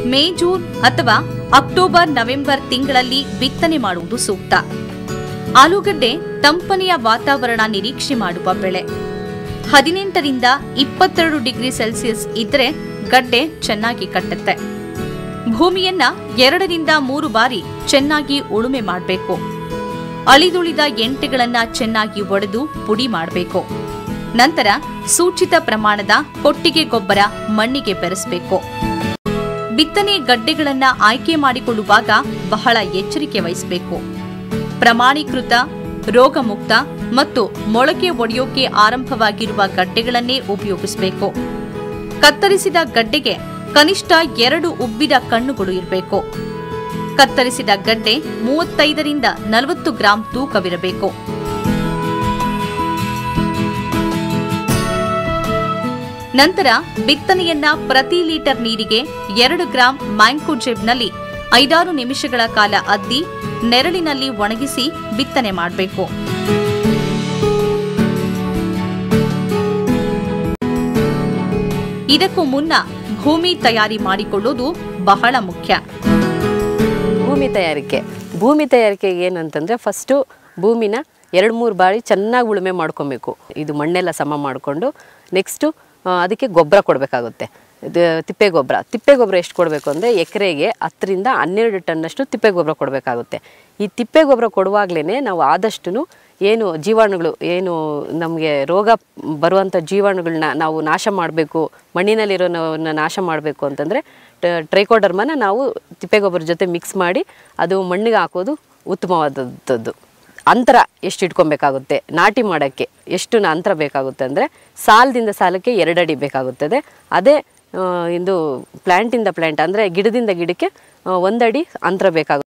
May June ಅಥವಾ October November ತಿಂಗಳಲ್ಲಿ ಬಿತ್ತನೆ ಮಾಡುವುದು ಸೂಕ್ತ ಆಲೂಗಡ್ಡೆ ತಂಪನೆಯ ವಾತಾವರಣ ನಿರೀಕ್ಷೆ ಮಾಡುವ ಬೆಳೆ ಹದಿನೆಂಟರಿಂದ ಇಪ್ಪತ್ತೆರಡು ಡಿಗ್ರಿ ಸೆಲ್ಸಿಯಸ್ ಇದ್ರೆ ಗಡ್ಡೆ ಚೆನ್ನಾಗಿ ಕಟ್ಟುತ್ತೆ ಭೂಮಿಯನ್ನ ಎರಡರಿಂದ ಮೂರು ಬಾರಿ ಚೆನ್ನಾಗಿ ಉಳುಮೆ ಮಾಡಬೇಕು ಅಳಿದುಳಿದ ಎಂಟೆಗಳನ್ನ ಚೆನ್ನಾಗಿ ಒಡೆದು ಪುಡಿ ಮಾಡಬೇಕು ನಂತರ ಸೂಚಿತ ಪ್ರಮಾಣದ ಕೊಟ್ಟಿಗೆ ಗೊಬ್ಬರ ಮಣ್ಣಿಗೆ ಬೆರೆಸಬೇಕು ಬಿತ್ತನೆ ಗಡ್ಡೆಗಳನ್ನ ಆಯ್ಕೆ ಮಾಡಿಕೊಳ್ಳುವಾಗ ಬಹಳ ಎಚ್ಚರಿಕೆ ವಹಿಸಬೇಕು ಪ್ರಮಾಣೀಕೃತ ರೋಗಮುಕ್ತ ಮತ್ತು ಮೊಳಕೆ ಒಡೆಯೋಕೆ ಆರಂಭವಾಗಿರುವ ಗಡ್ಡೆಗಳನ್ನೇ ಉಪಯೋಗಿಸಬೇಕು ಕತ್ತರಿಸಿದ ಗಡ್ಡೆಗೆ ಕನಿಷ್ಠ ಎರಡು ಉಬ್ಬಿದ ಕಣ್ಣುಗಳು ಇರಬೇಕು ಕತ್ತರಿಸಿದ ಗಡ್ಡೆ ಮೂವತ್ತೈದರಿಂದ ನಲವತ್ತು ಗ್ರಾಂ ತೂಕವಿರಬೇಕು ನಂತರ ಬಿತ್ತನೆಯನ್ನ ಪ್ರತಿ ಲೀಟರ್ ನೀರಿಗೆ ಎರಡು ಗ್ರಾಂ ಮ್ಯಾಂಕೋಜೆಬ್ನಲ್ಲಿ ಐದಾರು ನಿಮಿಷಗಳ ಕಾಲ ಅದ್ದಿ ನೆರಳಿನಲ್ಲಿ ಒಣಗಿಸಿ ಬಿತ್ತನೆ ಮಾಡಬೇಕು ಇದಕ್ಕೂ ಮುನ್ನ ಭೂಮಿ ತಯಾರಿ ಮಾಡಿಕೊಳ್ಳುವುದು ಬಹಳ ಮುಖ್ಯ ಭೂಮಿ ತಯಾರಿಕೆ ಭೂಮಿ ತಯಾರಿಕೆಗೆ ಏನಂತಂದರೆ ಫಸ್ಟು ಭೂಮಿನ ಎರಡು ಮೂರು ಬಾರಿ ಚೆನ್ನಾಗಿ ಉಳುಮೆ ಮಾಡ್ಕೊಬೇಕು ಇದು ಮಣ್ಣೆಲ್ಲ ಸಮ ಮಾಡಿಕೊಂಡು ನೆಕ್ಸ್ಟು ಅದಕ್ಕೆ ಗೊಬ್ಬರ ಕೊಡಬೇಕಾಗುತ್ತೆ ಇದು ತಿಪ್ಪೆ ಗೊಬ್ಬರ ತಿಪ್ಪೆ ಗೊಬ್ಬರ ಎಷ್ಟು ಕೊಡಬೇಕು ಅಂದರೆ ಎಕರೆಗೆ ಹತ್ತರಿಂದ ಹನ್ನೆರಡು ಟನ್ನಷ್ಟು ತಿಪ್ಪೆ ಗೊಬ್ಬರ ಕೊಡಬೇಕಾಗುತ್ತೆ ಈ ತಿಪ್ಪೆ ಗೊಬ್ಬರ ಕೊಡುವಾಗಲೇ ನಾವು ಆದಷ್ಟು ಏನು ಜೀವಾಣುಗಳು ಏನು ನಮಗೆ ರೋಗ ಬರುವಂಥ ಜೀವಾಣುಗಳನ್ನ ನಾವು ನಾಶ ಮಾಡಬೇಕು ಮಣ್ಣಿನಲ್ಲಿರೋನವನ್ನ ನಾಶ ಮಾಡಬೇಕು ಅಂತಂದರೆ ಟ್ರೈಕೋಡರ್ಮನ ನಾವು ತಿಪ್ಪೆಗೊಬ್ಬರ ಜೊತೆ ಮಿಕ್ಸ್ ಮಾಡಿ ಅದು ಮಣ್ಣಿಗೆ ಹಾಕೋದು ಉತ್ತಮವಾದದ್ದು ಅಂತರ ಎಷ್ಟು ಇಟ್ಕೊಬೇಕಾಗುತ್ತೆ ನಾಟಿ ಮಾಡೋಕ್ಕೆ ಎಷ್ಟು ನ- ಅಂತರ ಬೇಕಾಗುತ್ತೆ ಅಂದರೆ ಸಾಲದಿಂದ ಸಾಲಕ್ಕೆ ಎರಡಡಿ ಬೇಕಾಗುತ್ತದೆ ಅದೇ ಆ, ಇದು ಪ್ಲ್ಯಾಂಟಿಂದ ಪ್ಲ್ಯಾಂಟ್ ಅಂದರೆ ಗಿಡದಿಂದ ಗಿಡಕ್ಕೆ ಆ, ಒಂದಡಿ ಅಂತರ ಬೇಕಾಗುತ್ತೆ